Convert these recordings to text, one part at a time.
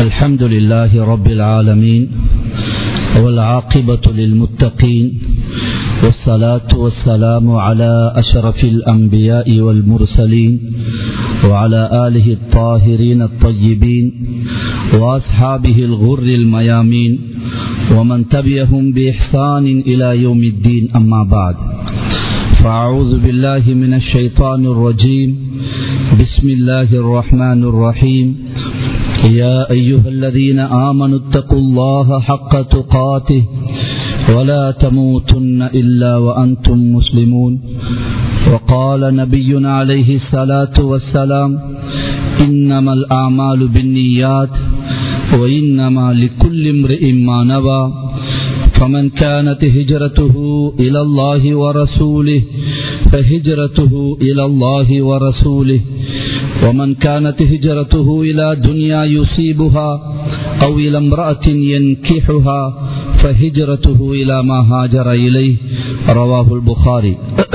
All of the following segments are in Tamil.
الحمد لله رب العالمين والعاقبة للمتقين والصلاة والسلام على أشرف الأنبياء والمرسلين وعلى آله الطاهرين الطيبين وأصحابه الغر الميامين ومن تبعهم بإحسان إلى يوم الدين أما بعد فأعوذ بالله من الشيطان الرجيم بسم الله الرحمن الرحيم يا أيها الذين آمنوا اتقوا الله حق تقاته ولا تموتن إلا وأنتم مسلمون وقال نبينا عليه الصلاة والسلام إنما الأعمال بالنيات وإنما لكل امرئ ما نوى فمن كانت هجرته إلى الله ورسوله فهجرته إلى الله ورسوله ومن كانت هجرته إلى دنيا يصيبها أو إلى امرأة ينكحها فهجرته إلى ما هاجر إليه رواه البخاري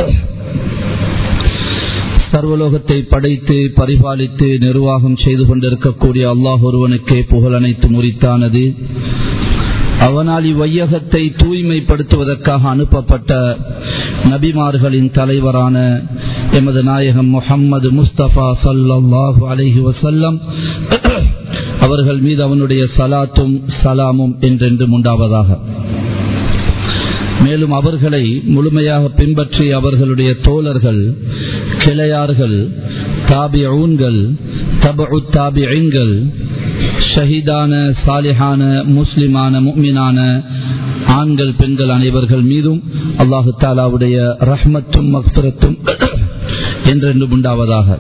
சர்வலோகத்தை படைத்து பரிபாலித்து நிர்வாகம் செய்து கொண்டிருக்கக்கூடிய அல்லாஹ் ஒருவனுக்கே புகழ் அனைத்து முறித்தானது அவனால் இவ்வையகத்தை தூய்மைப்படுத்துவதற்காக அனுப்பப்பட்ட நபிமார்களின் தலைவரான எமது நாயகம் முகம்மது முஸ்தபா சல்லாஹூ அலஹி வசல்லம் அவர்கள் மீது அவனுடைய சலாத்தும் சலாமும் என்றென்றும் உண்டாவதாக மேலும் அவர்களை முழுமையாக பின்பற்றி அவர்களுடைய தோழர்கள் கிளையார்கள் தாபியூன்கள் தபு தாபியங்கள் ஷஹீதான சாலிஹான முஸ்லிமான முக்மினான ஆண்கள் பெண்கள் அனைவர்கள் மீதும் அல்லாஹு தாலாவுடைய ரஹ்மத்தும் மக்பரத்தும் என்றென்று உண்டாவதாக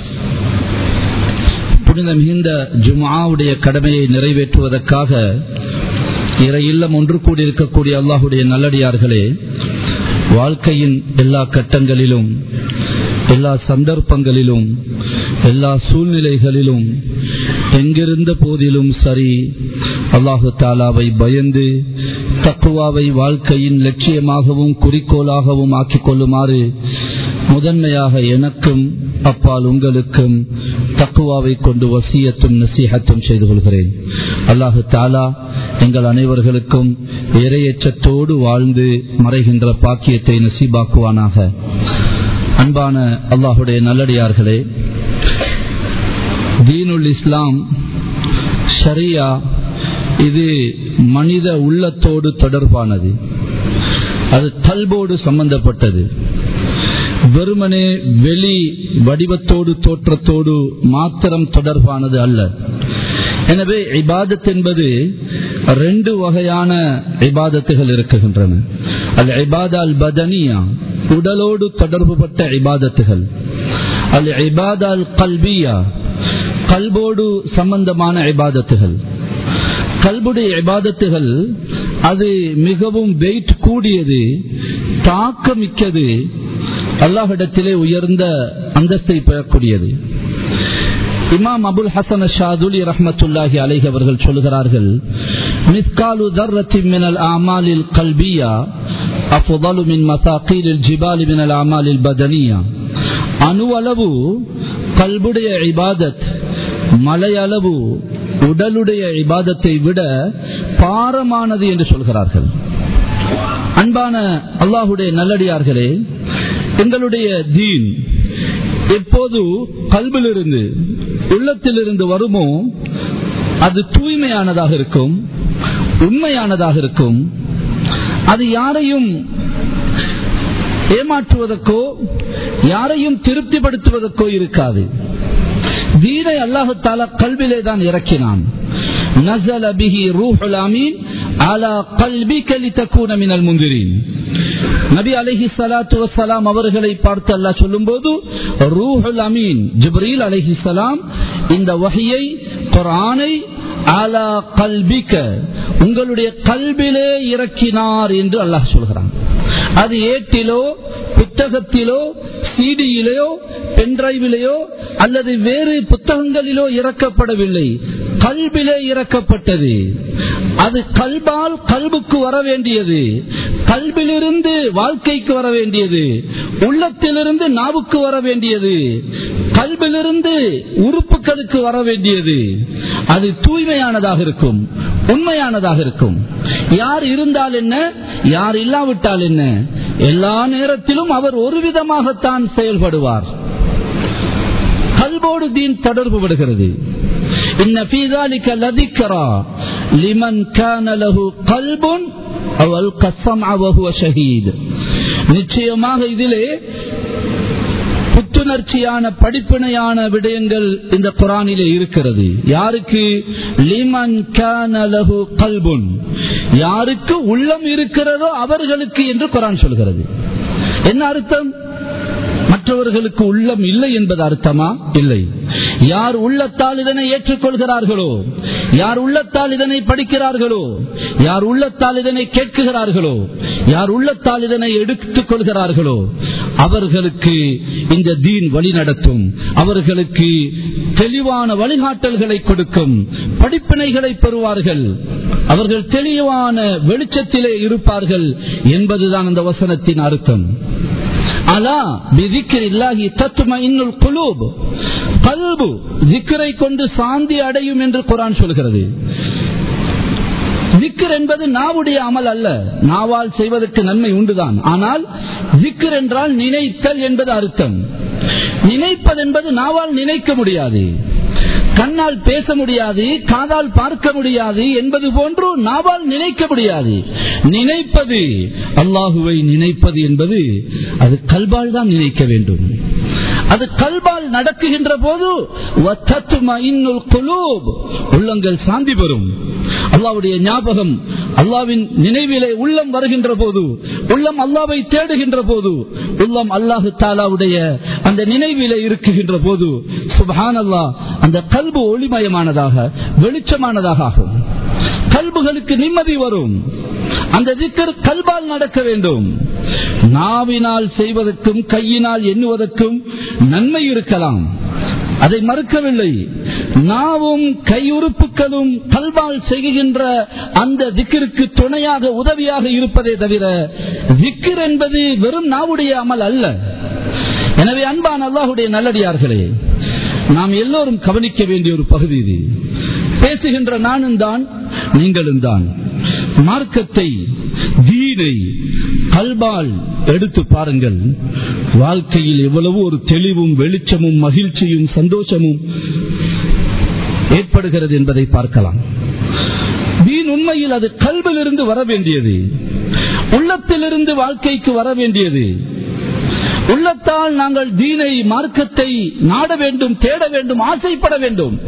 புனித மிகுந்த ஜுமாவுடைய கடமையை நிறைவேற்றுவதற்காக இறை இல்லம் ஒன்று கூடியிருக்கக்கூடிய அல்லாஹுடைய நல்லடியார்களே வாழ்க்கையின் எல்லா கட்டங்களிலும் எல்லா சந்தர்ப்பங்களிலும் எல்லா சூழ்நிலைகளிலும் எங்கிருந்த போதிலும் சரி அல்லாஹு தாலாவை பயந்து தக்குவாவை வாழ்க்கையின் லட்சியமாகவும் குறிக்கோளாகவும் ஆக்கிக் கொள்ளுமாறு முதன்மையாக எனக்கும் அப்பால் உங்களுக்கும் தக்குவாவை கொண்டு வசியத்தும் நசீகத்தும் செய்து கொள்கிறேன் அல்லாஹு தாலா எங்கள் அனைவர்களுக்கும் இரையச்சத்தோடு வாழ்ந்து மறைகின்ற பாக்கியத்தை நசீபாக்குவானாக அன்பான அல்லாஹுடைய நல்லடியார்களே தீனுல் இஸ்லாம் ஷரியா இது மனித உள்ளத்தோடு தொடர்பானது அது கல்போடு சம்பந்தப்பட்டது வெறுமனே வெளி வடிவத்தோடு தோற்றத்தோடு மாத்திரம் தொடர்பானது அல்ல எனவே இபாதத் என்பது ரெண்டு வகையான இபாதத்துகள் இருக்குகின்றன அது இபாதா அல் பதனியா உடலோடு தொடர்புபட்ட இபாதத்துகள் அல் இபாதா அல் கல்பியா கல்போடு சம்பந்தமான இபாதத்துகள் கல்புடைய இபாதத்துகள் அது மிகவும் வெயிட் கூடியது தாக்கமிக்கது அல்லாஹிடத்திலே உயர்ந்த அந்தஸ்தை பெறக்கூடியது இமாம் அபுல் ஹசன் ஷாதுலி ரஹமத்துல்லாஹி அலைஹி அவர்கள் சொல்கிறார்கள் மிஸ்காலு தர்ரத்தி மினல் அமாலில் கல்பியா அஃபுதலு மின் மசாக்கீலில் ஜிபாலி மினல் அமாலில் பதனியா அணு அளவு கல்புடைய இபாதத் மலையளவு உடலுடைய இபாதத்தை விட பாரமானது என்று சொல்கிறார்கள் அன்பான அல்லாஹுடைய நல்லடியார்களே எங்களுடைய தீன் எப்போது கல்விலிருந்து உள்ளத்திலிருந்து வருமோ அது தூய்மையானதாக இருக்கும் உண்மையானதாக இருக்கும் அது யாரையும் ஏமாற்றுவதற்கோ யாரையும் திருப்திப்படுத்துவதற்கோ இருக்காது தீனை அல்லாஹு தாலா கல்விலே தான் இறக்கினான் நசல பிஹி ரூஹுல் அமீன் அலா கல்பிக லிதகூன மினல் முந்திரீன் நபி அலைஹி ஸலாத்து வஸ்ஸலாம் அவர்களை பார்த்து அல்லாஹ் சொல்லும்போது ரூஹுல் அமீன் ஜிப்ரீல் அலைஹி ஸலாம் இந்த வஹியை குர்ஆனை அலா கல்பிக உங்களுடைய கல்விலே இறக்கினார் என்று அல்லாஹ் சொல்கிறான் அது ஏட்டிலோ புத்தகத்திலோ சிடியிலேயோ பென்டிரைவிலேயோ அல்லது வேறு புத்தகங்களிலோ இறக்கப்படவில்லை கல்பிலே இறக்கப்பட்டது அது கல்பால் கல்புக்கு வர வேண்டியது கல்விலிருந்து வாழ்க்கைக்கு வர வேண்டியது உள்ளத்திலிருந்து நாவுக்கு வர வேண்டியது கல்விலிருந்து உறுப்புகளுக்கு வர வேண்டியது அது தூய்மையானதாக இருக்கும் உண்மையானதாக இருக்கும் யார் இருந்தால் என்ன யார் இல்லாவிட்டால் என்ன எல்லா நேரத்திலும் அவர் ஒரு விதமாகத்தான் செயல்படுவார் கல்போடு தீன் தொடர்பு படுகிறது இன்ன பீதாலிக்க லதிக்கரா லிமன் கான லஹு கல்புன் அவள் கசம் அவகுவ ஷஹீத் நிச்சயமாக இதிலே புத்துணர்ச்சியான படிப்பினையான விடயங்கள் இந்த குரானிலே இருக்கிறது யாருக்கு லிமன் லஹு கல்புன் யாருக்கு உள்ளம் இருக்கிறதோ அவர்களுக்கு என்று குரான் சொல்கிறது என்ன அர்த்தம் மற்றவர்களுக்கு உள்ளம் இல்லை என்பது அர்த்தமா இல்லை யார் உள்ளத்தால் இதனை ஏற்றுக்கொள்கிறார்களோ யார் உள்ளத்தால் இதனை படிக்கிறார்களோ யார் உள்ளத்தால் இதனை கேட்குகிறார்களோ யார் உள்ளத்தால் இதனை எடுத்துக் கொள்கிறார்களோ அவர்களுக்கு இந்த தீன் வழி நடத்தும் அவர்களுக்கு தெளிவான வழிகாட்டல்களை கொடுக்கும் படிப்பினைகளை பெறுவார்கள் அவர்கள் தெளிவான வெளிச்சத்திலே இருப்பார்கள் என்பதுதான் அந்த வசனத்தின் அர்த்தம் அலா பிதிக்கில்லாகி தத்துவ இன்னுள் குலூப் கல்பு திக்கரை கொண்டு சாந்தி அடையும் என்று குரான் சொல்கிறது திக்கர் என்பது நாவுடைய அமல் அல்ல நாவால் செய்வதற்கு நன்மை உண்டுதான் ஆனால் திக்கர் என்றால் நினைத்தல் என்பது அர்த்தம் நினைப்பது என்பது நாவால் நினைக்க முடியாது கண்ணால் பேச முடியாது காதால் பார்க்க முடியாது என்பது போன்று நாவால் நினைக்க முடியாது நினைப்பது அல்லாஹுவை நினைப்பது என்பது அது கல்பால் தான் நினைக்க வேண்டும் அது கல்பால் நடக்குகின்ற போது உள்ளங்கள் சாந்தி பெறும் அல்லாவுடைய ஞாபகம் அல்லாவின் நினைவிலே உள்ளம் வருகின்ற போது உள்ளம் அல்லாவை தேடுகின்ற போது உள்ளம் அல்லாஹு தாலாவுடைய அந்த நினைவிலே இருக்குகின்ற போது சுபான் அல்லா அந்த கல்பு ஒளிமயமானதாக வெளிச்சமானதாக ஆகும் கல்புகளுக்கு நிம்மதி வரும் அந்த திக்கர் கல்பால் நடக்க வேண்டும் நாவினால் செய்வதற்கும் கையினால் எண்ணுவதற்கும் நன்மை இருக்கலாம் அதை மறுக்கவில்லை நாவும் கையுறுப்புகளும் கல்வால் செய்கின்ற அந்த திக்கிற்கு துணையாக உதவியாக இருப்பதே தவிர திக்கர் என்பது வெறும் நாவுடைய அமல் அல்ல எனவே அன்பான் அல்லாஹுடைய நல்லடியார்களே நாம் எல்லோரும் கவனிக்க வேண்டிய ஒரு பகுதி இது பேசுகின்ற நானும் தான் நீங்களும் தான் மார்க்கத்தை தீனை கல்பால் எடுத்து பாருங்கள் வாழ்க்கையில் எவ்வளவு ஒரு தெளிவும் வெளிச்சமும் மகிழ்ச்சியும் சந்தோஷமும் ஏற்படுகிறது என்பதை பார்க்கலாம் தீன் உண்மையில் அது கல்விலிருந்து வர வேண்டியது உள்ளத்திலிருந்து வாழ்க்கைக்கு வர வேண்டியது உள்ளத்தால் நாங்கள் தீனை மார்க்கத்தை நாட வேண்டும் தேட வேண்டும் ஆசைப்பட வேண்டும்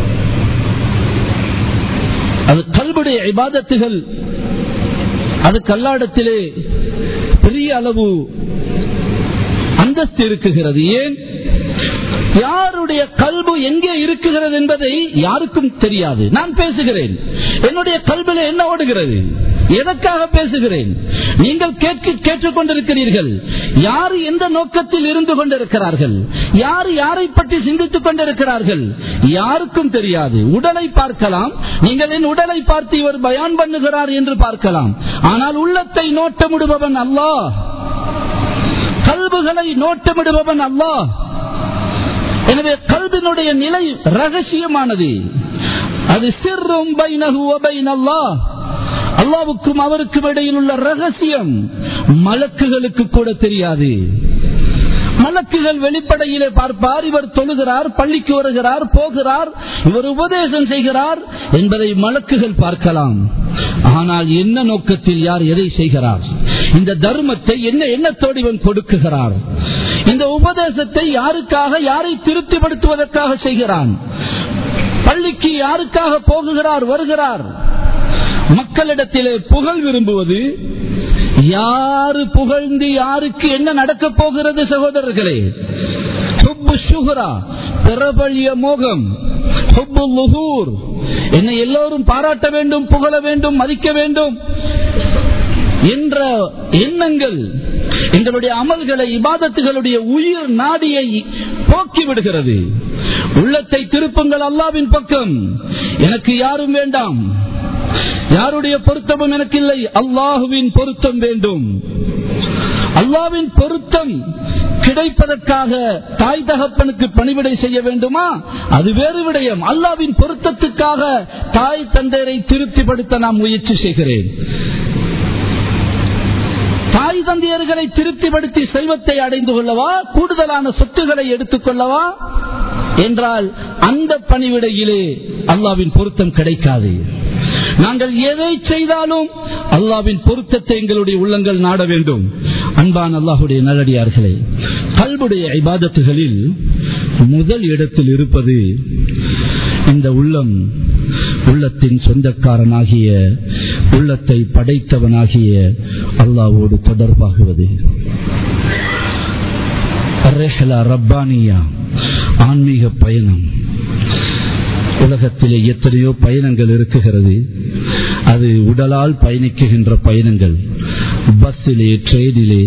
அது கல்புடைய இபாதத்துகள் அது கல்லாடத்திலே பெரிய அளவு அந்தஸ்து இருக்குகிறது ஏன் யாருடைய கல்பு எங்கே இருக்குகிறது என்பதை யாருக்கும் தெரியாது நான் பேசுகிறேன் என்னுடைய கல்வில என்ன ஓடுகிறது எதற்காக பேசுகிறேன் நீங்கள் கேட்க கேட்டுக்கொண்டிருக்கிறீர்கள் யார் எந்த நோக்கத்தில் இருந்து கொண்டிருக்கிறார்கள் யார் யாரை பற்றி சிந்தித்துக் கொண்டிருக்கிறார்கள் யாருக்கும் தெரியாது உடலை பார்க்கலாம் நீங்கள் என் உடலை பார்த்து இவர் பயான் பண்ணுகிறார் என்று பார்க்கலாம் ஆனால் உள்ளத்தை நோட்டமிடுபவன் அல்லாஹ் கல்புகளை நோட்டமிடுபவன் அல்லாஹ் எனவே கல்வினுடைய நிலை ரகசியமானது அது சிறும் அல்லாஹ் அல்லாவுக்கும் அவருக்கும் இடையில் உள்ள ரகசியம் மலக்குகளுக்கு கூட தெரியாது மலக்குகள் வெளிப்படையிலே பார்ப்பார் இவர் தொழுகிறார் பள்ளிக்கு வருகிறார் போகிறார் இவர் உபதேசம் செய்கிறார் என்பதை மலக்குகள் பார்க்கலாம் ஆனால் என்ன நோக்கத்தில் யார் எதை செய்கிறார் இந்த தர்மத்தை என்ன எண்ணத்தோடு இவன் கொடுக்குகிறார் இந்த உபதேசத்தை யாருக்காக யாரை திருப்திப்படுத்துவதற்காக செய்கிறான் பள்ளிக்கு யாருக்காக போகுகிறார் வருகிறார் மக்களிடத்திலே புகழ் விரும்புவது யாரு புகழ்ந்து யாருக்கு என்ன நடக்கப் போகிறது சகோதரர்களே பிரபலிய மோகம் என்னை எல்லோரும் பாராட்ட வேண்டும் புகழ வேண்டும் மதிக்க வேண்டும் என்ற எண்ணங்கள் எங்களுடைய அமல்களை இபாதத்துகளுடைய உயிர் நாடியை போக்கி விடுகிறது உள்ளத்தை திருப்புங்கள் அல்லாவின் பக்கம் எனக்கு யாரும் வேண்டாம் யாருடைய பொருத்தமும் எனக்கு இல்லை அல்லாஹுவின் பொருத்தம் வேண்டும் அல்லாவின் பொருத்தம் கிடைப்பதற்காக தாய் தகப்பனுக்கு பணிவிடை செய்ய வேண்டுமா அது வேறு விடயம் அல்லாவின் பொருத்தத்துக்காக தாய் தந்தையரை திருப்திப்படுத்த நான் முயற்சி செய்கிறேன் தாய் தந்தையர்களை திருப்திப்படுத்தி செல்வத்தை அடைந்து கொள்ளவா கூடுதலான சொத்துக்களை எடுத்துக் கொள்ளவா என்றால் அந்த பணிவிடையிலே அல்லாவின் பொருத்தம் கிடைக்காது நாங்கள் எதை செய்தாலும் அல்லாவின் பொருத்தத்தை எங்களுடைய உள்ளங்கள் நாட வேண்டும் அன்பான் அல்லாஹுடைய நல்லடியார்களே கல்புடைய ஐபாதத்துகளில் முதல் இடத்தில் இருப்பது இந்த உள்ளம் உள்ளத்தின் சொந்தக்காரனாகிய உள்ளத்தை படைத்தவனாகிய அல்லாவோடு தொடர்பாகுவது ரப்பானியா ஆன்மீக பயணம் உலகத்திலே எத்தனையோ பயணங்கள் இருக்குகிறது அது உடலால் பயணிக்குகின்ற பயணங்கள் பஸ்ஸிலே ட்ரெயினிலே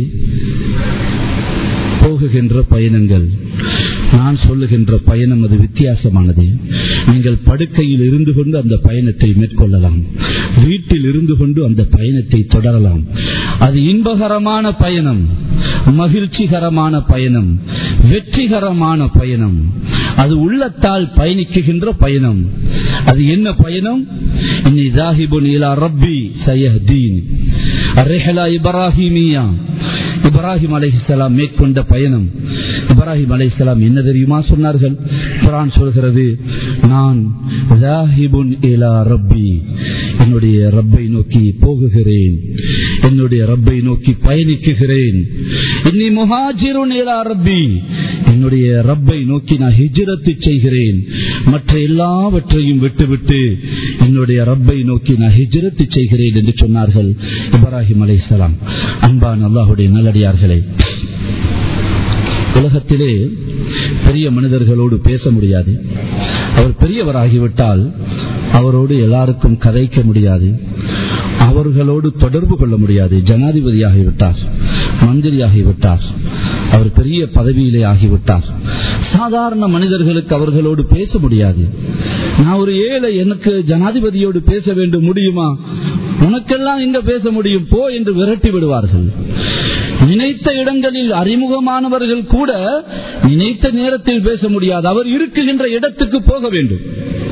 போகுகின்ற பயணங்கள் நான் சொல்லுகின்ற பயணம் அது வித்தியாசமானது நீங்கள் படுக்கையில் இருந்து கொண்டு அந்த பயணத்தை மேற்கொள்ளலாம் வீட்டில் இருந்து கொண்டு அந்த பயணத்தை தொடரலாம் அது இன்பகரமான பயணம் மகிழ்ச்சிகரமான பயணம் வெற்றிகரமான பயணம் அது உள்ளத்தால் பயணிக்குகின்ற பயணம் அது என்ன பயணம் இன்னி ஜாஹிபுன் இலா ரப்பி சயஹ்தீன் அர்ரிஹலா இப்ராஹிமியா இப்ராஹிம் அலைஹிஸ்ஸலாம் மேற்கொண்ட பயணம் இப்ராஹிம் அலைஹிஸ்ஸலாம் என்ன தெரியுமா சொன்னார்கள் குரான் சொல்கிறது நான் ஜாஹிபுன் இலா ரப்பி என்னுடைய ரப்பை நோக்கி போகுகிறேன் என்னுடைய ரப்பை நோக்கி பயணிக்குகிறேன் இன்னி முஹாஜிருன் இலா ரப்பி என்னுடைய ரப்பை நோக்கி நான் ஹிஜ்ரத்து செய்கிறேன் மற்ற எல்லாவற்றையும் விட்டுவிட்டு என்னுடைய ரப்பை நோக்கி நான் ஹிஜ்ரத்து செய்கிறேன் என்று சொன்னார்கள் இப்ராஹிம் அலைஹிஸ்ஸலாம் அன்பான் அல்லாஹுடைய நல்லடியார்களே உலகத்திலே பெரிய மனிதர்களோடு பேச முடியாது அவர் பெரியவராகிவிட்டால் அவரோடு எல்லாருக்கும் கதைக்க முடியாது அவர்களோடு தொடர்பு கொள்ள முடியாது ஜனாதிபதியாகிவிட்டார் மந்திரியாகிவிட்டார் அவர் பெரிய பதவியிலே ஆகிவிட்டார் சாதாரண மனிதர்களுக்கு அவர்களோடு பேச முடியாது நான் ஒரு ஏழை எனக்கு ஜனாதிபதியோடு பேச வேண்டும் முடியுமா உனக்கெல்லாம் எங்க பேச முடியும் போ என்று விரட்டி விடுவார்கள் நினைத்த இடங்களில் அறிமுகமானவர்கள் கூட நினைத்த நேரத்தில் பேச முடியாது அவர் இருக்குகின்ற இடத்துக்கு போக வேண்டும்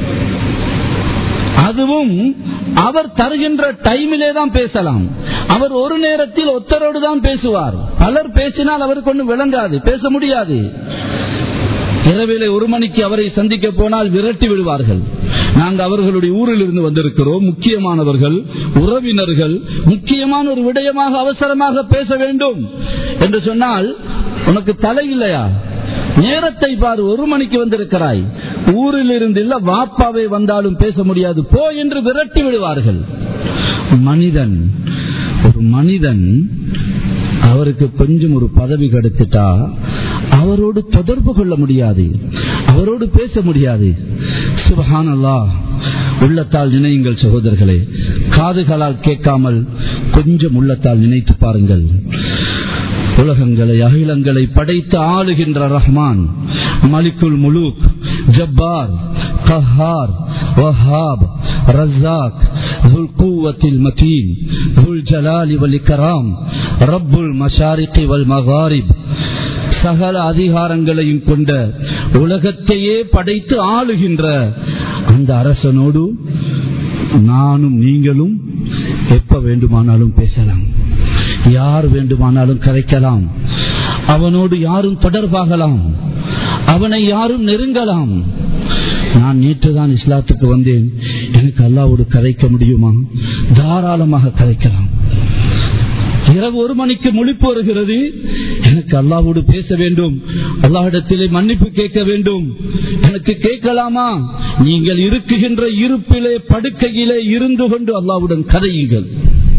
அதுவும் அவர் தருகின்ற டைமிலே தான் பேசலாம் அவர் ஒரு நேரத்தில் ஒத்தரோடு தான் பேசுவார் பலர் பேசினால் அவருக்கு ஒன்றும் விளங்காது பேச முடியாது இரவிலே ஒரு மணிக்கு அவரை சந்திக்க போனால் விரட்டி விடுவார்கள் நாங்கள் அவர்களுடைய ஊரில் இருந்து வந்திருக்கிறோம் முக்கியமானவர்கள் உறவினர்கள் முக்கியமான ஒரு விடயமாக அவசரமாக பேச வேண்டும் என்று சொன்னால் உனக்கு தலை இல்லையா நேரத்தை பாரு ஒரு மணிக்கு வந்திருக்கிறாய் ஊரில் இருந்து இல்ல வாப்பாவை வந்தாலும் பேச முடியாது போ என்று விரட்டி விடுவார்கள் மனிதன் ஒரு மனிதன் அவருக்கு கொஞ்சம் ஒரு பதவி கிடைத்துட்டா அவரோடு தொடர்பு கொள்ள முடியாது அவரோடு பேச முடியாது சுபஹானல்லா உள்ளத்தால் நினையுங்கள் சகோதரர்களே காதுகளால் கேட்காமல் கொஞ்சம் உள்ளத்தால் நினைத்து பாருங்கள் உலகங்களை அகிலங்களை படைத்து ஆளுகின்ற ரஹ்மான் மலிக்குல் முலூக் ஜப்பார் கஹார் வஹாப் ரஸாக் ذو القوة المتين ذو الجلال والإكرام رب المشارق والمغارب சகல அதிகாரங்களையும் கொண்ட உலகத்தையே படைத்து ஆளுகின்ற அந்த அரசனோடு நானும் நீங்களும் எப்ப வேண்டுமானாலும் பேசலாம் யார் வேண்டுமானாலும் கதைக்கலாம் அவனோடு யாரும் தொடர்பாகலாம் அவனை யாரும் நெருங்கலாம் நான் நேற்றுதான் இஸ்லாத்துக்கு வந்தேன் எனக்கு அல்லாவோடு கதைக்க முடியுமா தாராளமாக கதைக்கலாம் இரவு ஒரு மணிக்கு முழிப்பு வருகிறது எனக்கு அல்லாவோடு பேச வேண்டும் அல்லாஹிடத்திலே மன்னிப்பு கேட்க வேண்டும் எனக்கு கேட்கலாமா நீங்கள் இருக்குகின்ற இருப்பிலே படுக்கையிலே இருந்து கொண்டு அல்லாவுடன் கதையுங்கள்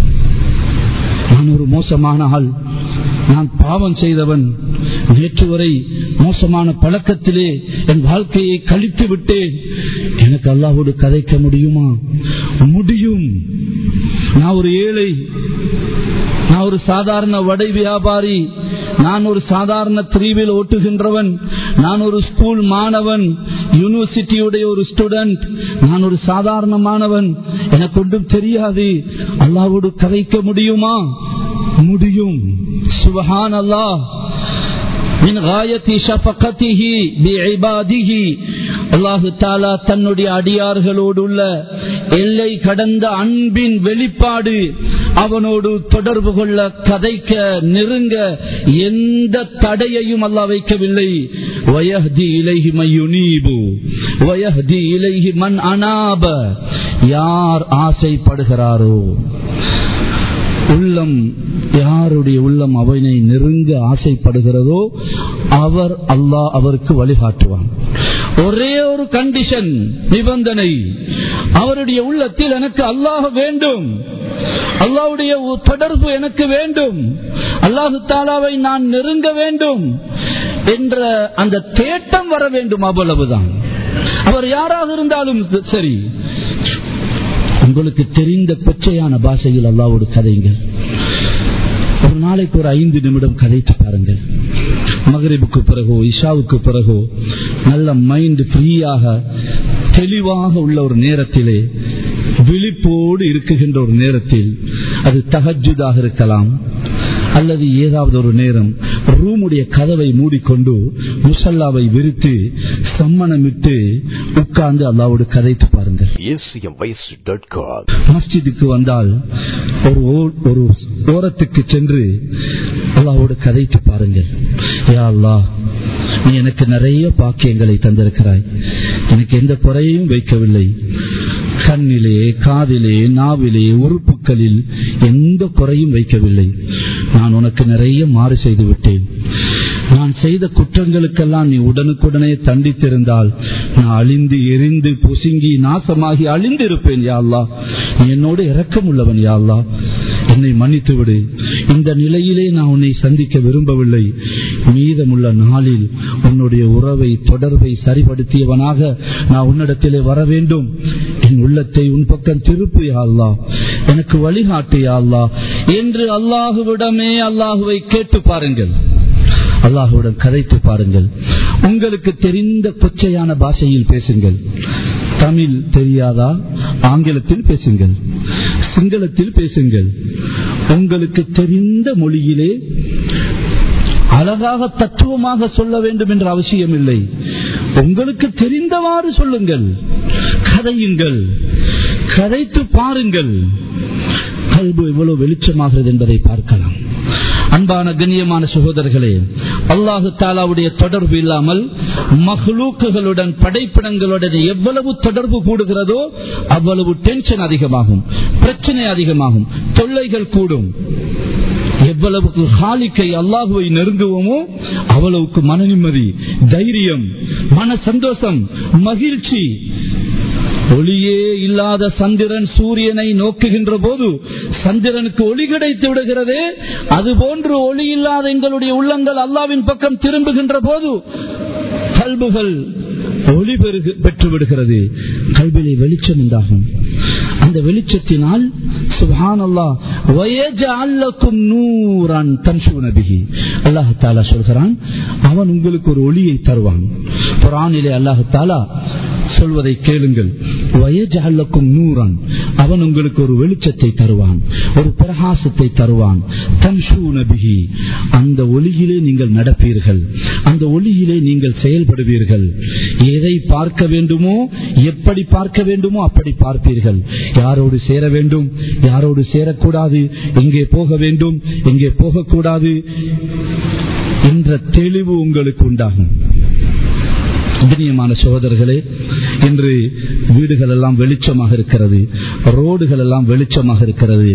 நான் ஒரு மோசமான ஆள் நான் பாவம் செய்தவன் நேற்று வரை மோசமான பழக்கத்திலே என் வாழ்க்கையை கழித்து விட்டேன் எனக்கு அல்லாவோடு கதைக்க முடியுமா முடியும் நான் ஒரு ஏழை நான் ஒரு சாதாரண வடை வியாபாரி நான் ஒரு சாதாரண பிரிவில் ஓட்டுகின்றவன் நான் ஒரு ஸ்கூல் மாணவன் யூனிவர்சிட்டியுடைய ஒரு ஸ்டூடெண்ட் நான் ஒரு சாதாரண மாணவன் எனக்கு ஒன்றும் தெரியாது அல்லாவோடு கதைக்க முடியுமா முடியும் சுபஹான் அல்லாஹ் மின் காயத்தி ஷஃபகத்திஹி பிஇபாதிஹி அல்லாஹு தாலா தன்னுடைய அடியார்களோடு உள்ள எல்லை கடந்த அன்பின் வெளிப்பாடு அவனோடு தொடர்பு கொள்ள கதைக்க நெருங்க எந்த தடையையும் அல்லா வைக்கவில்லை வயஹ்தி இலைஹி மையுனீபு வயஹ்தி இலைஹி மன் அனாப யார் ஆசைப்படுகிறாரோ உள்ளம் யாருடைய உள்ளம் அவனை நெருங்க ஆசைப்படுகிறதோ அவர் அல்லாஹ் அவருக்கு வழிகாட்டுவான் ஒரே ஒரு கண்டிஷன் நிபந்தனை அவருடைய உள்ளத்தில் எனக்கு அல்லாஹ் வேண்டும் அல்லாவுடைய தொடர்பு எனக்கு வேண்டும் அல்லாஹு தாலாவை நான் நெருங்க வேண்டும் என்ற அந்த தேட்டம் வர வேண்டும் அவ்வளவுதான் அவர் யாராக இருந்தாலும் சரி உங்களுக்கு தெரிந்த பச்சையான பாஷையில் அல்லாவோடு கதைங்கள் ஒரு நாளைக்கு ஒரு ஐந்து நிமிடம் கதைத்து பாருங்கள் மகரிபுக்கு பிறகோ இஷாவுக்கு பிறகோ நல்ல மைண்ட் ஃப்ரீயாக தெளிவாக உள்ள ஒரு நேரத்திலே விழிப்போடு இருக்குகின்ற ஒரு நேரத்தில் அது தகஜுதாக இருக்கலாம் அல்லது ஏதாவது ஒரு நேரம் ரூமுடைய கதவை மூடிக்கொண்டு முசல்லாவை விரித்து சம்மணமிட்டு உட்கார்ந்து அல்லாவோடு கதைத்து பாருங்கள் மஸ்ஜிதுக்கு வந்தால் ஒரு ஒரு ஓரத்துக்கு சென்று அல்லாவோடு கதைத்து பாருங்கள் யா அல்லா நீ எனக்கு நிறைய பாக்கியங்களை தந்திருக்கிறாய் எனக்கு எந்த குறையும் வைக்கவில்லை கண்ணிலே காதிலே நாவிலே உறுப்புகளில் எந்த குறையும் வைக்கவில்லை நான் உனக்கு நிறைய மாறு செய்து விட்டேன் நான் செய்த குற்றங்களுக்கெல்லாம் நீ உடனுக்குடனே தண்டித்திருந்தால் நான் அழிந்து எரிந்து பொசுங்கி நாசமாகி அழிந்து இருப்பேன் யாழ்லா நீ என்னோடு இரக்கம் உள்ளவன் யாழ்லா என்னை மன்னித்து விடு இந்த நிலையிலே நான் உன்னை சந்திக்க விரும்பவில்லை மீதமுள்ள நாளில் உன்னுடைய உறவை தொடர்பை சரிபடுத்தியவனாக நான் உன்னிடத்திலே வர வேண்டும் என் உள்ளத்தை உன் பக்கம் திருப்பு யாழ்லா எனக்கு வழிகாட்டு யாழ்லா என்று அல்லாஹுவிடமே அல்லாஹுவை கேட்டு பாருங்கள் அல்லாஹுடன் கதைத்து பாருங்கள் உங்களுக்கு தெரிந்த கொச்சையான பாஷையில் பேசுங்கள் தமிழ் தெரியாதா ஆங்கிலத்தில் பேசுங்கள் சிங்களத்தில் பேசுங்கள் உங்களுக்கு தெரிந்த மொழியிலே அழகாக தத்துவமாக சொல்ல வேண்டும் என்ற அவசியம் இல்லை உங்களுக்கு தெரிந்தவாறு சொல்லுங்கள் கதையுங்கள் கதைத்து பாருங்கள் கல்வி எவ்வளவு வெளிச்சமாகிறது என்பதை பார்க்கலாம் அன்பான கண்ணியமான சகோதரர்களே அல்லாஹு தாலாவுடைய தொடர்பு இல்லாமல் மஹ்லூக்குகளுடன் படைப்பிடங்களுடன் எவ்வளவு தொடர்பு கூடுகிறதோ அவ்வளவு டென்ஷன் அதிகமாகும் பிரச்சனை அதிகமாகும் தொல்லைகள் கூடும் எவ்வளவுக்கு ஹாலிக்கை அல்லாஹுவை நெருங்குவோமோ அவ்வளவுக்கு மன நிம்மதி தைரியம் மன சந்தோஷம் மகிழ்ச்சி ஒளியே இல்லாத சந்திரன் சூரியனை நோக்குகின்ற போது சந்திரனுக்கு ஒளி கிடைத்து விடுகிறதே அதுபோன்று ஒளி இல்லாத எங்களுடைய உள்ளங்கள் அல்லாவின் பக்கம் திரும்புகின்ற போது கல்புகள் ஒளி பெற்று விடுகிறது கல்வியிலே வெளிச்சம் உண்டாகும் அந்த வெளிச்சத்தினால் சுபான் அல்லா வயஜால்லக்கும் நூறான் தன்சுனபிகி அல்லாஹு தாலா சொல்கிறான் அவன் உங்களுக்கு ஒரு ஒளியை தருவான் புறானிலே அல்லாஹு தாலா சொல்வதை கேளுங்கள் வயஜால்லக்கும் நூறான் அவன் உங்களுக்கு ஒரு வெளிச்சத்தை தருவான் ஒரு பிரகாசத்தை தருவான் தன்சூனபிகி அந்த ஒளியிலே நீங்கள் நடப்பீர்கள் அந்த ஒளியிலே நீங்கள் செயல்படுவீர்கள் எதை பார்க்க வேண்டுமோ எப்படி பார்க்க வேண்டுமோ அப்படி பார்ப்பீர்கள் யாரோடு சேர வேண்டும் யாரோடு சேரக்கூடாது எங்கே போக வேண்டும் எங்கே போகக்கூடாது என்ற தெளிவு உங்களுக்கு உண்டாகும் கண்ணியமான சகோதரர்களே இன்று வீடுகள் எல்லாம் வெளிச்சமாக இருக்கிறது ரோடுகள் எல்லாம் வெளிச்சமாக இருக்கிறது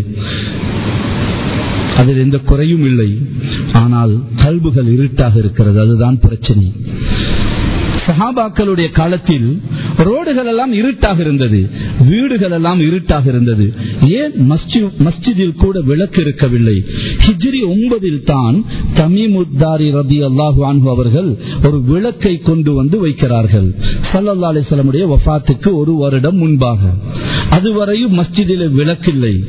அதில் எந்த குறையும் இல்லை ஆனால் கல்புகள் இருட்டாக இருக்கிறது அதுதான் பிரச்சனை சஹாபாக்களுடைய காலத்தில் ரோடுகள் எல்லாம் இருட்டாக இருந்தது வீடுகள் எல்லாம் இருட்டாக இருந்தது ஏன் மஸ்ஜிதில் கூட விளக்கு இருக்கவில்லை ஹிஜ்ரி ஒன்பதில் தான் தமிமுத்தாரி ரதி அல்லாஹு அன்பு அவர்கள் ஒரு விளக்கை கொண்டு வந்து வைக்கிறார்கள் சல்லல்லா அலிசல்லமுடைய வஃத்துக்கு ஒரு வருடம் முன்பாக அதுவரையும் மஸ்ஜிதில் விளக்கில்லை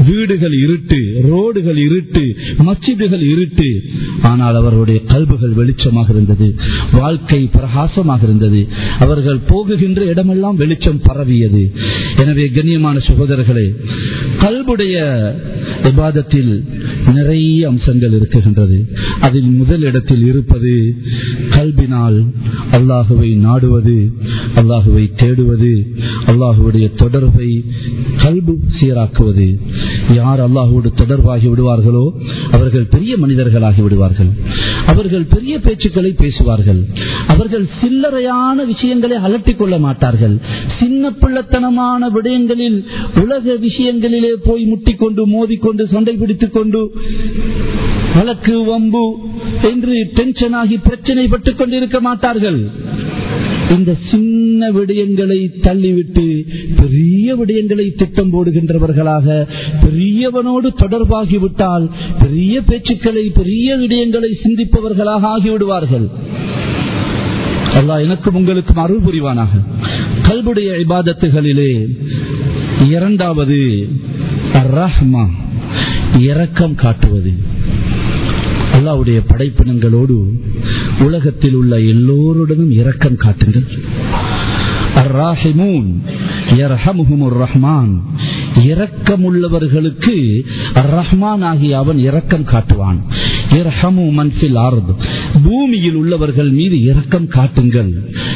வீடுகள் இருட்டு ரோடுகள் இருட்டு மச்சிதுகள் இருட்டு ஆனால் அவருடைய கல்புகள் வெளிச்சமாக இருந்தது வாழ்க்கை பிரகாசமாக இருந்தது அவர்கள் போகுகின்ற இடமெல்லாம் வெளிச்சம் பரவியது எனவே கண்ணியமான சகோதரர்களே கல்புடைய விவாதத்தில் நிறைய அம்சங்கள் இருக்குகின்றது அதில் முதல் இடத்தில் இருப்பது கல்பினால் அல்லாஹுவை நாடுவது அல்லாஹுவை தேடுவது அல்லாஹுடைய தொடர்பை கல்பு சீராக்குவது யார் அல்லாஹோடு தொடர்பாகி விடுவார்களோ அவர்கள் பெரிய மனிதர்களாகி விடுவார்கள் அவர்கள் பெரிய பேச்சுக்களை பேசுவார்கள் அவர்கள் சில்லறையான விஷயங்களை அலட்டிக் கொள்ள மாட்டார்கள் சின்ன பிள்ளத்தனமான விடயங்களில் உலக விஷயங்களிலே போய் முட்டிக்கொண்டு மோதிக்கொண்டு சண்டை பிடித்துக் கொண்டு வழக்கு வம்பு என்று டென்ஷன் ஆகி பிரச்சனைப்பட்டுக் கொண்டிருக்க மாட்டார்கள் இந்த சின்ன விடயங்களை தள்ளிவிட்டு பெரிய விடயங்களை திட்டம் போடுகின்றவர்களாக பெரியவனோடு தொடர்பாகிவிட்டால் பெரிய பேச்சுக்களை பெரிய விடயங்களை சிந்திப்பவர்களாக ஆகிவிடுவார்கள் அல்லாஹ் எனக்கும் உங்களுக்கும் அருள் புரிவானாக கல்புடைய இபாதத்துகளிலே இரண்டாவது ரஹ்மா இரக்கம் காட்டுவது அல்லாவுடைய படைப்பினங்களோடு உலகத்தில் உள்ள எல்லோருடனும் இரக்கம் காட்டுங்கள் அர்ராஹிமூன் ரஹ்மான் இரக்கமுள்ளவர்களுக்கு ரஹ்மான் ஆகிய அவன் இரக்கம் காட்டுவான் பூமியில் உள்ளவர்கள் மீது இரக்கம் காட்டுங்கள்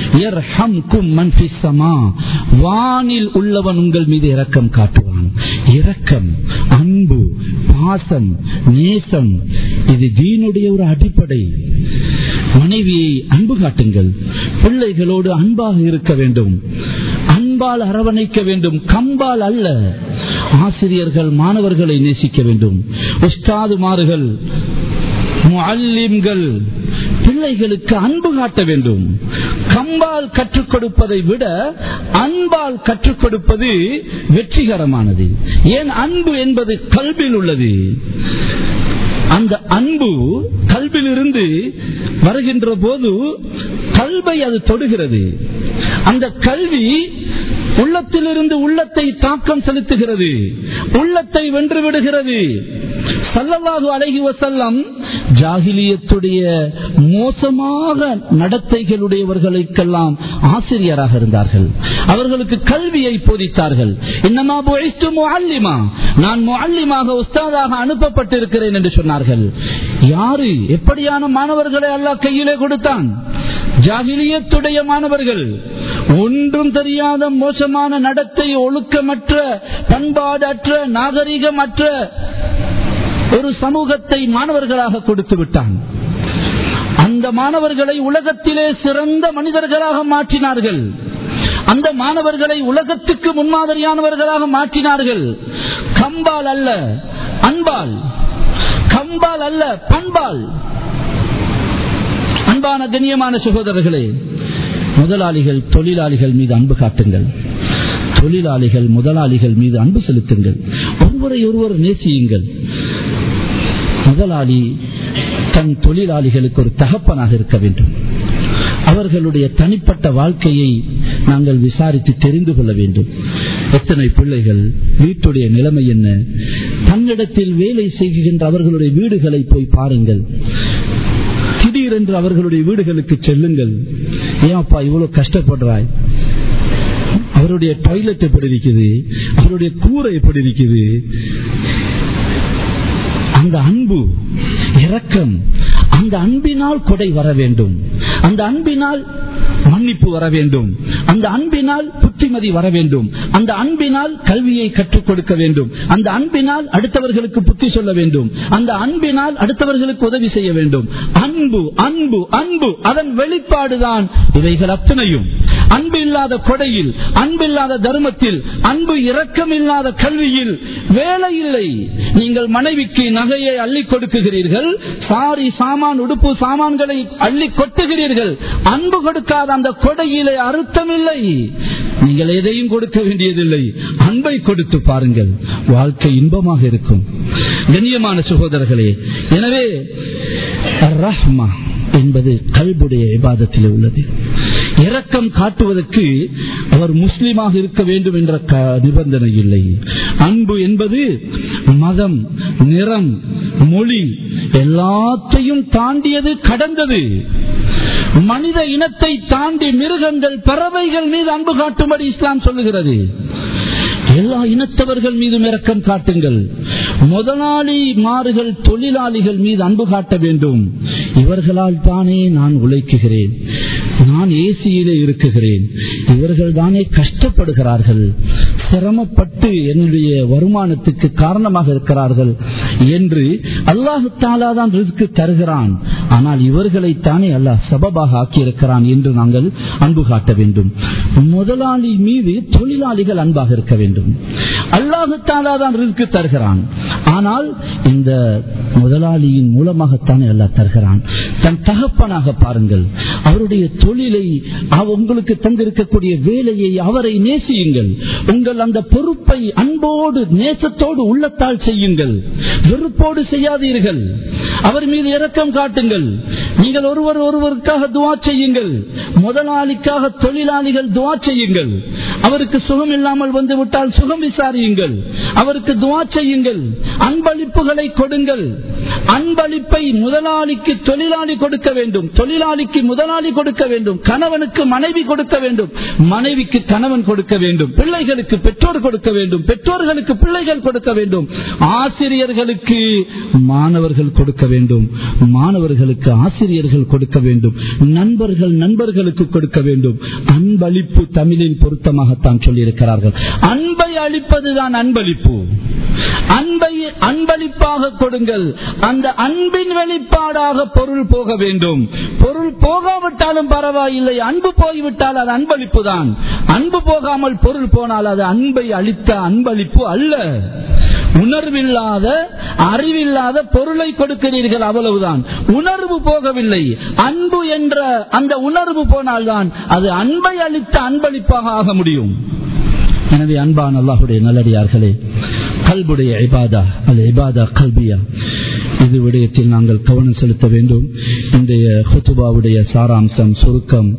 வானில் உள்ளவன் உங்கள் மீது இரக்கம் காட்டுவான் இரக்கம் அன்பு பாசம் நேசம் இது தீனுடைய ஒரு அடிப்படை மனைவியை அன்பு காட்டுங்கள் பிள்ளைகளோடு அன்பாக இருக்க வேண்டும் அன்பால் அரவணைக்க வேண்டும் கம்பால் அல்ல ஆசிரியர்கள் மாணவர்களை நேசிக்க வேண்டும் உஸ்தாதுமார்கள் முல்லிம்கள் பிள்ளைகளுக்கு அன்பு காட்ட வேண்டும் கம்பால் கற்றுக் கொடுப்பதை விட அன்பால் கற்றுக் கொடுப்பது வெற்றிகரமானது ஏன் அன்பு என்பது கல்வியில் உள்ளது அந்த அன்பு கல்வியிலிருந்து வருகின்ற போது கல்வை அது தொடுகிறது அந்த கல்வி உள்ளத்திலிருந்து உள்ளத்தை தாக்கம் செலுத்துகிறது உள்ளத்தை வென்று விடுகிறது சல்லல்லாஹு அழகி வசல்லம் ஜாகிலியத்துடைய மோசமாக நடத்தைகளுடையவர்களுக்கெல்லாம் ஆசிரியராக இருந்தார்கள் அவர்களுக்கு கல்வியை போதித்தார்கள் இன்னமா அல்லிமா நான் அல்லிமாக உஸ்தாதாக அனுப்பப்பட்டிருக்கிறேன் என்று சொன்னார்கள் யாரு எப்படியான மாணவர்களை அல்லாஹ் கையிலே கொடுத்தான் ஜாகிலியத்துடைய மாணவர்கள் ஒன்றும் தெரியாத மோசமான நடத்தை ஒழுக்கமற்ற பண்பாடற்ற நாகரிகமற்ற ஒரு சமூகத்தை மாணவர்களாக கொடுத்து விட்டான் அந்த மாணவர்களை உலகத்திலே சிறந்த மனிதர்களாக மாற்றினார்கள் அந்த மாணவர்களை உலகத்துக்கு முன்மாதிரியானவர்களாக மாற்றினார்கள் கம்பால் அல்ல அன்பால் கம்பால் அல்ல பண்பால் அன்பான கண்ணியமான சகோதரர்களே முதலாளிகள் தொழிலாளிகள் மீது அன்பு காட்டுங்கள் தொழிலாளிகள் முதலாளிகள் மீது அன்பு செலுத்துங்கள் ஒருவரை ஒருவர் நேசியுங்கள் முதலாளி தன் தொழிலாளிகளுக்கு ஒரு தகப்பனாக இருக்க வேண்டும் அவர்களுடைய தனிப்பட்ட வாழ்க்கையை நாங்கள் விசாரித்து தெரிந்து கொள்ள வேண்டும் எத்தனை பிள்ளைகள் வீட்டுடைய நிலைமை என்ன தன்னிடத்தில் வேலை செய்கின்ற அவர்களுடைய வீடுகளை போய் பாருங்கள் திடீரென்று அவர்களுடைய வீடுகளுக்கு செல்லுங்கள் ஏன்ப்பா இவ்வளவு கஷ்டப்படுறாய் அவருடைய டாய்லெட் எப்படி இருக்குது அவருடைய கூரை எப்படி இருக்குது அந்த அன்பு இரக்கம் அந்த அன்பினால் கொடை வர வேண்டும் அந்த அன்பினால் மன்னிப்பு வர வேண்டும் அந்த அன்பினால் புத்திமதி வர வேண்டும் அந்த அன்பினால் கல்வியை கற்றுக் கொடுக்க வேண்டும் அந்த அன்பினால் அடுத்தவர்களுக்கு புத்தி சொல்ல வேண்டும் அந்த அன்பினால் அடுத்தவர்களுக்கு உதவி செய்ய வேண்டும் அன்பு அன்பு அன்பு அதன் வெளிப்பாடுதான் இவைகள் அத்தனையும் அன்பு இல்லாத கொடையில் அன்பில்லாத தர்மத்தில் அன்பு இரக்கம் இல்லாத கல்வியில் வேலை இல்லை நீங்கள் மனைவிக்கு நகையை அள்ளி கொடுக்குகிறீர்கள் சாரி சாமான் உடுப்பு சாமான்களை அள்ளி கொட்டுகிறீர்கள் அன்பு கொடுக்காத அந்த கொடையிலே அர்த்தம் இல்லை நீங்கள் எதையும் கொடுக்க வேண்டியதில்லை அன்பை கொடுத்து பாருங்கள் வாழ்க்கை இன்பமாக இருக்கும் கண்ணியமான சகோதரர்களே எனவே ரஹ்மா என்பது கல்புடைய இபாதத்தில் உள்ளது இரக்கம் காட்டுவதற்கு அவர் முஸ்லீமாக இருக்க வேண்டும் என்ற நிபந்தனை இல்லை அன்பு என்பது மதம் நிறம் மொழி எல்லாத்தையும் தாண்டியது கடந்தது மனித இனத்தை தாண்டி மிருகங்கள் பறவைகள் மீது அன்பு காட்டும்படி இஸ்லாம் சொல்லுகிறது எல்லா இனத்தவர்கள் மீதும் இரக்கம் காட்டுங்கள் முதலாளி மாறுகள் தொழிலாளிகள் மீது அன்பு காட்ட வேண்டும் இவர்களால் தானே நான் உழைக்குகிறேன் நான் ஏசியிலே இருக்குகிறேன் இவர்கள் தானே கஷ்டப்படுகிறார்கள் சிரமப்பட்டு என்னுடைய வருமானத்துக்கு காரணமாக இருக்கிறார்கள் என்று அல்லாஹு தாலா தான் ரிஸ்க்கு தருகிறான் ஆனால் இவர்களைத்தானே அல்லாஹ் சபபாக ஆக்கியிருக்கிறான் என்று நாங்கள் அன்பு காட்ட வேண்டும் முதலாளி மீது தொழிலாளிகள் அன்பாக இருக்க வேண்டும் அல்லாஹு தாலா தான் ரிஸ்க்கு தருகிறான் ஆனால் இந்த முதலாளியின் மூலமாகத்தானே அல்லாஹ் தருகிறான் தன் தகப்பனாக பாருங்கள் அவருடைய தொழிலை உங்களுக்கு தந்திருக்கக்கூடிய வேலையை அவரை நேசியுங்கள் உங்கள் அந்த பொறுப்பை அன்போடு நேசத்தோடு உள்ளத்தால் செய்யுங்கள் வெறுப்போடு செய்யாதீர்கள் அவர் மீது இரக்கம் காட்டுங்கள் நீங்கள் ஒருவர் ஒருவருக்காக துவா செய்யுங்கள் முதலாளிக்காக தொழிலாளிகள் துவா செய்யுங்கள் அவருக்கு சுகம் இல்லாமல் வந்து விட்டால் சுகம் விசாரியுங்கள் அவருக்கு துவா செய்யுங்கள் அன்பளிப்புகளை கொடுங்கள் அன்பளிப்பை முதலாளிக்கு தொழிலாளி கொடுக்க வேண்டும் தொழிலாளிக்கு முதலாளி கொடுக்க வேண்டும் கணவனுக்கு மனைவி கொடுக்க வேண்டும் மனைவிக்கு கணவன் கொடுக்க வேண்டும் பிள்ளைகளுக்கு பெற்றோர் கொடுக்க வேண்டும் பெற்றோர்களுக்கு பிள்ளைகள் கொடுக்க வேண்டும் ஆசிரியர்களுக்கு மாணவர்கள் கொடுக்க வேண்டும் மாணவர்களுக்கு ஆசிரியர்கள் கொடுக்க வேண்டும் நண்பர்கள் நண்பர்களுக்கு கொடுக்க வேண்டும் அன்பளிப்பு தமிழின் பொருத்தமாகத்தான் சொல்லியிருக்கிறார்கள் அன்பை அளிப்பதுதான் அன்பளிப்பு அன்பை அன்பளிப்பாக கொடுங்கள் அந்த அன்பின் வெளிப்பாடாக பொருள் போக வேண்டும் பொருள் போகாவிட்டாலும் பரவாயில்லை அன்பு போய்விட்டால் அது அன்பளிப்பு தான் அன்பு போகாமல் பொருள் போனால் அது அன்பை அளித்த அன்பளிப்பு அல்ல உணர்வில்லாத அறிவில்லாத பொருளை கொடுக்கிறீர்கள் அவ்வளவுதான் உணர்வு போகவில்லை அன்பு என்ற அந்த உணர்வு போனால்தான் அது அன்பை அளித்த அன்பளிப்பாக ஆக முடியும் எனவே அன்பான் அல்லாஹுடைய நல்லடியார்களே கல்புடைய இபாதா அல்ல இபாதா கல்பியா இது விடயத்தில் நாங்கள் கவனம் செலுத்த வேண்டும் இன்றைய ஹுத்துபாவுடைய சாராம்சம் சுருக்கம்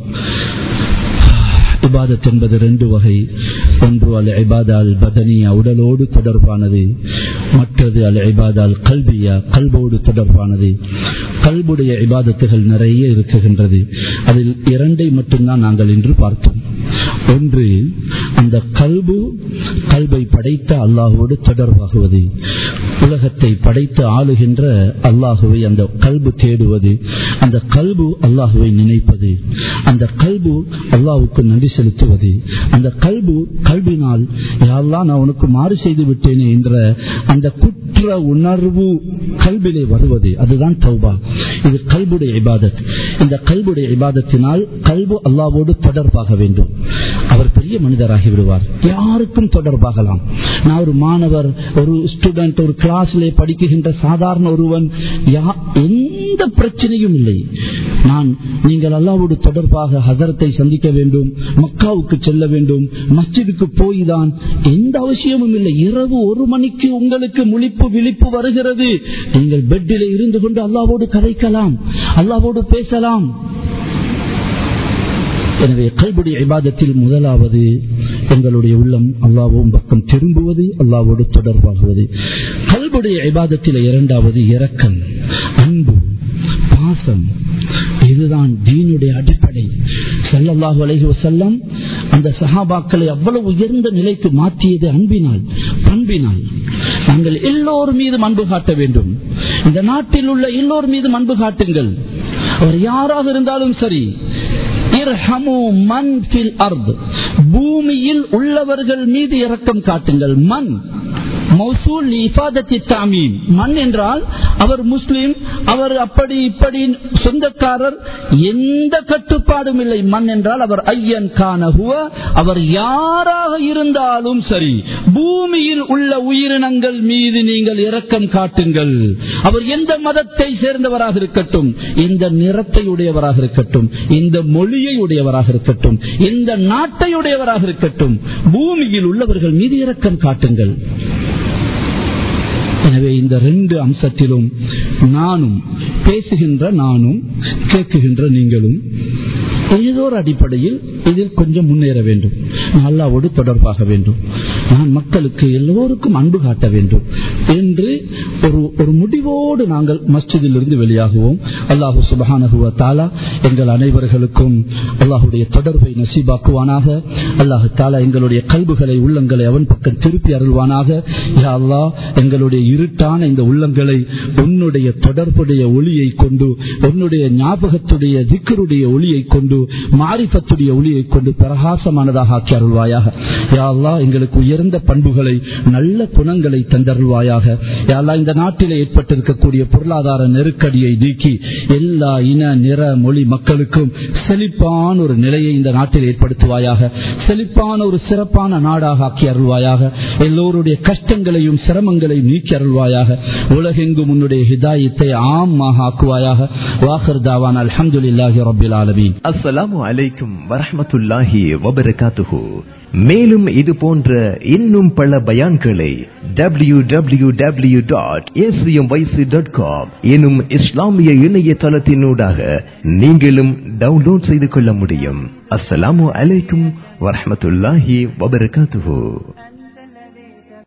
இபாதத் என்பது ரெண்டு வகை ஒன்று அல் இபாதா அல் பதனியா உடலோடு தொடர்பானது மற்றது அல் இபாதா அல் கல்வியா கல்போடு தொடர்பானது கல்புடைய இபாதத்துகள் நிறைய இருக்குகின்றது அதில் இரண்டை மட்டும்தான் நாங்கள் இன்று பார்த்தோம் ஒன்று அந்த கல்பு கல்வை படைத்த அல்லாஹோடு தொடர்பாகுவது உலகத்தை படைத்து ஆளுகின்ற அல்லாஹுவை அந்த கல்பு தேடுவது அந்த கல்பு அல்லாஹுவை நினைப்பது அந்த கல்பு அல்லாஹுக்கு நன்றி செலுத்துவது அந்த கல்பு கல்வினால் யாரெல்லாம் நான் உனக்கு மாறு செய்து விட்டேனே என்ற அந்த குற்ற உணர்வு கல்விலே வருவது அதுதான் தௌபா இது கல்புடைய இபாதத் இந்த கல்புடைய இபாதத்தினால் கல்பு அல்லாவோடு தொடர்பாக வேண்டும் அவர் பெரிய மனிதராகி விடுவார் யாருக்கும் தொடர்பாகலாம் நான் ஒரு மாணவர் ஒரு ஸ்டூடெண்ட் ஒரு கிளாஸ்ல படிக்குகின்ற சாதாரண ஒருவன் எந்த பிரச்சனையும் இல்லை நான் நீங்கள் அல்லாவோடு தொடர்பாக ஹசரத்தை சந்திக்க வேண்டும் மக்காவுக்கு செல்ல வேண்டும் மஸ்ஜிதுக்கு போய் தான் எந்த அவசியமும் இல்லை இரவு ஒரு மணிக்கு உங்களுக்கு முழிப்பு விழிப்பு வருகிறது நீங்கள் பெட்டில் இருந்து கொண்டு அல்லாவோடு கதைக்கலாம் அல்லாவோடு பேசலாம் எனவே கல்புடைய இபாதத்தில் முதலாவது எங்களுடைய உள்ளம் அல்லாவும் பக்கம் திரும்புவது அல்லாவோடு தொடர்பாகுவது கல்புடைய இபாதத்தில் இரண்டாவது இரக்கம் அன்பு பாசம் இதுதான் தீனுடைய அடிப்படை செல்லல்லாஹு அலைஹி வசல்லம் அந்த சஹாபாக்களை அவ்வளவு உயர்ந்த நிலைக்கு மாற்றியது அன்பினால் பண்பினால் நாங்கள் எல்லோர் மீதும் அன்பு காட்ட வேண்டும் இந்த நாட்டில் உள்ள எல்லோர் மீதும் அன்பு காட்டுங்கள் அவர் யாராக இருந்தாலும் சரி பூமியில் உள்ளவர்கள் மீது இரக்கம் காட்டுங்கள் மண் மண் என்றால் அவர் முஸ்லிம் அவர் அப்படி இப்படி சொந்தக்காரர் எந்த கட்டுப்பாடும் இல்லை மண் என்றால் அவர் ஐயன் கானகுவ அவர் யாராக இருந்தாலும் சரி பூமியில் உள்ள உயிரினங்கள் மீது நீங்கள் இரக்கம் காட்டுங்கள் அவர் எந்த மதத்தை சேர்ந்தவராக இருக்கட்டும் எந்த நிறத்தை உடையவராக இருக்கட்டும் இந்த மொழியை உடையவராக இருக்கட்டும் எந்த நாட்டை உடையவராக இருக்கட்டும் பூமியில் உள்ளவர்கள் மீது இரக்கம் காட்டுங்கள் எனவே இந்த ரெண்டு அம்சத்திலும் நானும் பேசுகின்ற நானும் கேட்குகின்ற நீங்களும் ஏதோ ஒரு அடிப்படையில் இதில் கொஞ்சம் முன்னேற வேண்டும் நான் அல்லாவோடு தொடர்பாக வேண்டும் நான் மக்களுக்கு எல்லோருக்கும் அன்பு காட்ட வேண்டும் என்று ஒரு ஒரு முடிவோடு நாங்கள் மஸ்ஜிதில் இருந்து வெளியாகுவோம் அல்லாஹு சுபஹானஹுவ தாலா எங்கள் அனைவர்களுக்கும் அல்லாஹுடைய தொடர்பை நசீபாக்குவானாக அல்லாஹு தாலா எங்களுடைய கல்புகளை உள்ளங்களை அவன் பக்கம் திருப்பி அருள்வானாக யா அல்லாஹ் எங்களுடைய இருட்டான இந்த உள்ளங்களை உன்னுடைய தொடர்புடைய ஒளியை கொண்டு உன்னுடைய ஞாபகத்துடைய திக்கருடைய ஒளியை கொண்டு மாரிஃபத்துடைய ஒளியை கொண்டு பிரகாசமானதாக ஆக்கி அருள்வாயாக யா அல்லாஹ் எங்களுக்கு உயர்ந்த பண்புகளை நல்ல குணங்களை தந்தருள்வாயாக யா அல்லாஹ் இந்த நாட்டிலே ஏற்பட்டிருக்கக்கூடிய பொருளாதார நெருக்கடியை நீக்கி எல்லா இன நிற மொழி மக்களுக்கும் செழிப்பான ஒரு நிலையை இந்த நாட்டில் ஏற்படுத்துவாயாக செழிப்பான ஒரு சிறப்பான நாடாக ஆக்கி அருள்வாயாக எல்லோருடைய கஷ்டங்களையும் சிரமங்களையும் நீக்கி அருள்வாயாக உலகெங்கும் உன்னுடைய ஹிதாயத்தை ஆமாக ஆக்குவாயாக வாஹர் தாவான் அல்ஹம்துலில்லாஹி ரப்பில் ஆலமீன் அஸ்ஸலாமு அலைக்கும் வரஹ்மத்துல்லாஹி வபரகாத்துஹு மேலும் இது போன்ற இன்னும் பல பயான்களை W W W dot dot com எனும் இஸ்லாமிய இணையதளத்தினூடாக நீங்களும் டவுன்லோட் செய்து கொள்ள முடியும் அஸ்ஸலாமு அலைக்கும் வரஹ்மத்துல்லாஹி வபரகாத்துஹு